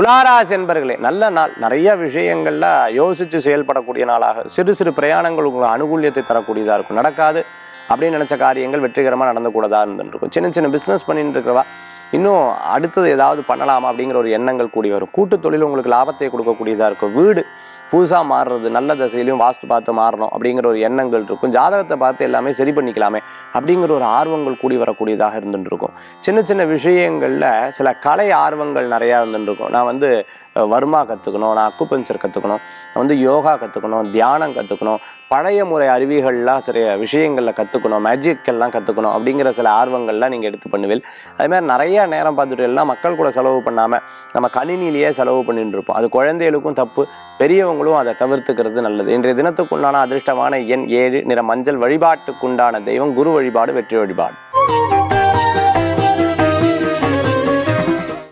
துளாராசி என்பர்களே நல்ல நாள் நிறைய விஷயங்கள்ல யோசிச்சு செயல்படக்கூடிய நாளாக சிறு சிறு பிரயாணங்கள் உங்களுக்கு அனுகூல்யத்தை தரக்கூடியதா இருக்கும் நடக்காது அப்படின்னு நினைச்ச காரியங்கள் வெற்றிகரமாக நடந்தக்கூடதா இருந்துருக்கும் சின்ன சின்ன பிஸ்னஸ் பண்ணிட்டு இருக்கிறவா இன்னும் அடுத்தது ஏதாவது பண்ணலாமா அப்படிங்கிற ஒரு எண்ணங்கள் கூடி வரும் கூட்டு தொழில் உங்களுக்கு லாபத்தை கொடுக்கக்கூடியதா இருக்கும் வீடு புதுசாக மாறுறது நல்ல திசையிலையும் வாஸ்து பார்த்து மாறணும் அப்படிங்கிற ஒரு எண்ணங்கள் இருக்கும் ஜாதகத்தை பார்த்து எல்லாமே சரி பண்ணிக்கலாமே அப்படிங்கிற ஒரு ஆர்வங்கள் கூடி வரக்கூடியதாக இருந்துட்டு இருக்கும் சின்ன சின்ன விஷயங்களில் சில கலை ஆர்வங்கள் நிறையா இருந்துட்டு இருக்கும் நான் வந்து அஹ், வர்மா கற்றுக்கணும் நான் அக்குபஞ்சர் கற்றுக்கணும் நான் வந்து யோகா கற்றுக்கணும் தியானம் கற்றுக்கணும் பழைய முறை அறிவிகள்லாம் சில விஷயங்களில் கற்றுக்கணும் மேஜிக் எல்லாம் கற்றுக்கணும் அப்படிங்கிற சில ஆர்வங்கள்லாம் நீங்கள் எடுத்து பண்ணுவீள் அதே மாதிரி நிறைய நேரம் பார்த்துட்டு எல்லாம் மக்கள் கூட செலவு பண்ணாமல் நம்ம கணினிலேயே செலவு பண்ணிட்டு இருப்போம் அது குழந்தைகளுக்கும் தப்பு பெரியவங்களும் அதை தவிர்த்துக்கிறது நல்லது இன்றைய தினத்துக்குண்டான அதிர்ஷ்டமான எண் ஏழு நிற மஞ்சள் வழிபாட்டுக்குண்டான தெய்வம் குரு வழிபாடு வெற்றி வழிபாடு